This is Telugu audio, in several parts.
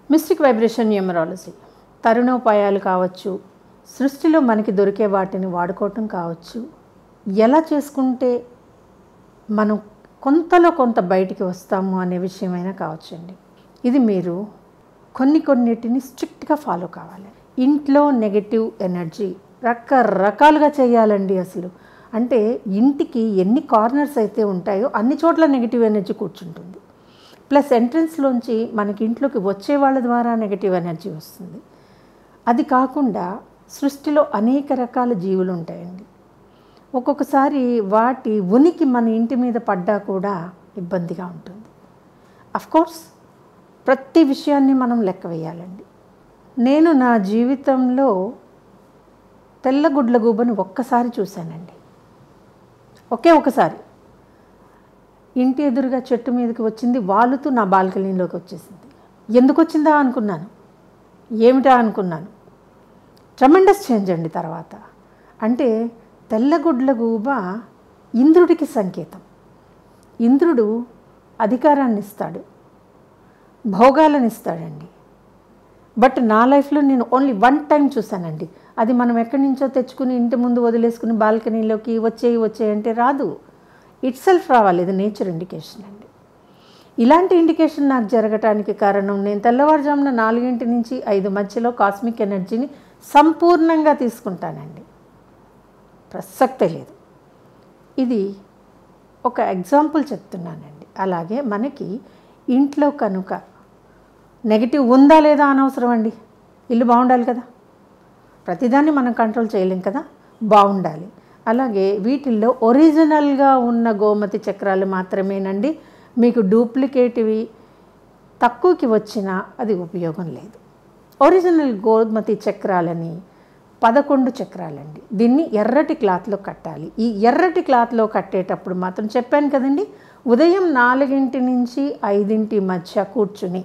మిస్టిక్ వైబ్రేషన్ న్యూమరాలజీ తరుణోపాయాలు కావచ్చు సృష్టిలో మనకి దొరికే వాటిని వాడుకోవటం కావచ్చు ఎలా చేసుకుంటే మనం కొంతలో కొంత బయటికి వస్తాము అనే విషయమైనా కావచ్చండి ఇది మీరు కొన్ని కొన్నిటిని స్ట్రిక్ట్గా ఫాలో కావాలి ఇంట్లో నెగటివ్ ఎనర్జీ రకరకాలుగా చేయాలండి అసలు అంటే ఇంటికి ఎన్ని కార్నర్స్ అయితే ఉంటాయో అన్ని చోట్ల నెగిటివ్ ఎనర్జీ కూర్చుంటుంది ప్లస్ ఎంట్రన్స్లోంచి మనకి ఇంట్లోకి వచ్చే వాళ్ళ ద్వారా నెగటివ్ ఎనర్జీ వస్తుంది అది కాకుండా సృష్టిలో అనేక రకాల జీవులు ఉంటాయండి ఒక్కొక్కసారి వాటి ఉనికి మన ఇంటి మీద పడ్డా కూడా ఇబ్బందిగా ఉంటుంది కోర్స్ ప్రతి విషయాన్ని మనం లెక్క వేయాలండి నేను నా జీవితంలో తెల్లగుడ్ల గూబని ఒక్కసారి చూశానండి ఒకే ఒకసారి ఇంటి ఎదురుగా చెట్టు మీదకి వచ్చింది వాలుతూ నా బాల్కనీలోకి వచ్చేసింది ఎందుకు వచ్చిందా అనుకున్నాను ఏమిటా అనుకున్నాను ట్రమెండస్ చేంజ్ అండి తర్వాత అంటే తెల్లగుడ్ల గూబ ఇంద్రుడికి సంకేతం ఇంద్రుడు అధికారాన్ని ఇస్తాడు భోగాలను ఇస్తాడండి బట్ నా లైఫ్లో నేను ఓన్లీ వన్ టైం చూశానండి అది మనం ఎక్కడి నుంచో తెచ్చుకుని ఇంటి ముందు వదిలేసుకుని బాల్కనీలోకి వచ్చేయి వచ్చేయి అంటే రాదు ఇట్ సెల్ఫ్ రావాలి ఇది నేచర్ ఇండికేషన్ అండి ఇలాంటి ఇండికేషన్ నాకు జరగటానికి కారణం నేను తెల్లవారుజామున నాలుగింటి నుంచి ఐదు మధ్యలో కాస్మిక్ ఎనర్జీని సంపూర్ణంగా తీసుకుంటానండి ప్రసక్తే లేదు ఇది ఒక ఎగ్జాంపుల్ చెప్తున్నానండి అలాగే మనకి ఇంట్లో కనుక నెగిటివ్ ఉందా లేదా అనవసరం అండి ఇల్లు బాగుండాలి కదా ప్రతిదాన్ని మనం కంట్రోల్ చేయలేం కదా బాగుండాలి అలాగే వీటిల్లో ఒరిజినల్గా ఉన్న గోమతి చక్రాలు మాత్రమేనండి మీకు డూప్లికేటివి తక్కువకి వచ్చినా అది ఉపయోగం లేదు ఒరిజినల్ గోమతి చక్రాలని పదకొండు చక్రాలండి దీన్ని ఎర్రటి క్లాత్లో కట్టాలి ఈ ఎర్రటి క్లాత్లో కట్టేటప్పుడు మాత్రం చెప్పాను కదండి ఉదయం నాలుగింటి నుంచి ఐదింటి మధ్య కూర్చుని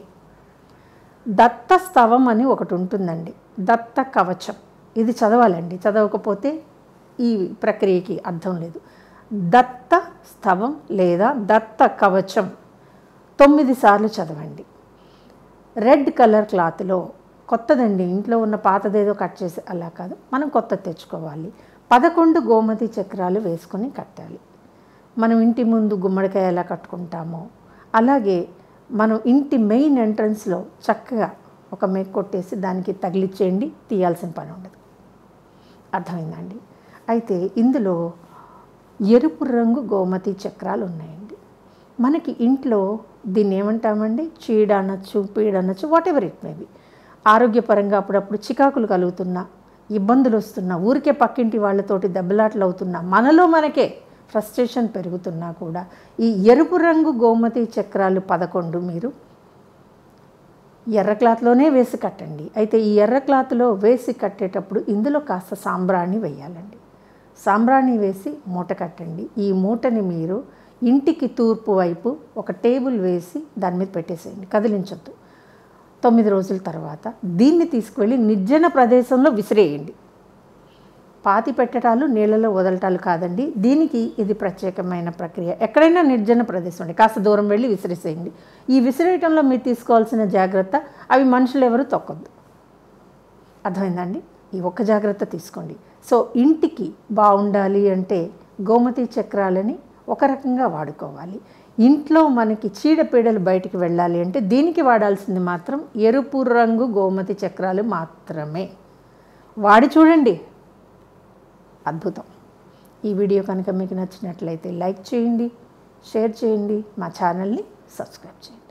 దత్త స్తవం అని ఒకటి ఉంటుందండి దత్త కవచం ఇది చదవాలండి చదవకపోతే ఈ ప్రక్రియకి అర్థం లేదు దత్త స్తవం లేదా దత్త కవచం తొమ్మిది సార్లు చదవండి రెడ్ కలర్ క్లాత్లో కొత్తదండి ఇంట్లో ఉన్న పాతదేదో కట్ చేసి అలా కాదు మనం కొత్త తెచ్చుకోవాలి పదకొండు గోమతి చక్రాలు వేసుకొని కట్టాలి మనం ఇంటి ముందు గుమ్మడికాయ ఎలా కట్టుకుంటామో అలాగే మనం ఇంటి మెయిన్ ఎంట్రన్స్లో చక్కగా ఒక మేక్ కొట్టేసి దానికి తగిలిచ్చేయండి తీయాల్సిన పని ఉండదు అర్థమైందండి అయితే ఇందులో ఎరుపు రంగు గోమతి చక్రాలు ఉన్నాయండి మనకి ఇంట్లో దీన్ని ఏమంటామండి చీడ అనొచ్చు పీడ అనొచ్చు వాట్ ఎవర్ ఇట్ మేబీ ఆరోగ్యపరంగా అప్పుడప్పుడు చికాకులు కలుగుతున్నా ఇబ్బందులు వస్తున్నా ఊరికే పక్కింటి వాళ్ళతోటి దెబ్బలాటలు అవుతున్నా మనలో మనకే ఫ్రస్ట్రేషన్ పెరుగుతున్నా కూడా ఈ ఎరుపు రంగు గోమతి చక్రాలు పదకొండు మీరు ఎర్ర క్లాత్లోనే వేసి కట్టండి అయితే ఈ ఎర్ర క్లాత్లో వేసి కట్టేటప్పుడు ఇందులో కాస్త సాంబ్రాణి వేయాలండి సాంబ్రాణి వేసి మూట కట్టండి ఈ మూటని మీరు ఇంటికి తూర్పు వైపు ఒక టేబుల్ వేసి దాని మీద పెట్టేసేయండి కదిలించొద్దు తొమ్మిది రోజుల తర్వాత దీన్ని తీసుకువెళ్ళి నిర్జన ప్రదేశంలో విసిరేయండి పాతి పెట్టడాలు నీళ్ళలో వదలటాలు కాదండి దీనికి ఇది ప్రత్యేకమైన ప్రక్రియ ఎక్కడైనా నిర్జన ప్రదేశం అండి కాస్త దూరం వెళ్ళి విసిరేసేయండి ఈ విసిరేయటంలో మీరు తీసుకోవాల్సిన జాగ్రత్త అవి మనుషులు ఎవరు తొక్కొద్దు అర్థమైందండి ఈ ఒక్క జాగ్రత్త తీసుకోండి సో ఇంటికి బాగుండాలి అంటే గోమతి చక్రాలని ఒక రకంగా వాడుకోవాలి ఇంట్లో మనకి చీడపీడలు బయటికి వెళ్ళాలి అంటే దీనికి వాడాల్సింది మాత్రం ఎరుపు రంగు గోమతి చక్రాలు మాత్రమే వాడి చూడండి అద్భుతం ఈ వీడియో కనుక మీకు నచ్చినట్లయితే లైక్ చేయండి షేర్ చేయండి మా ఛానల్ని సబ్స్క్రైబ్ చేయండి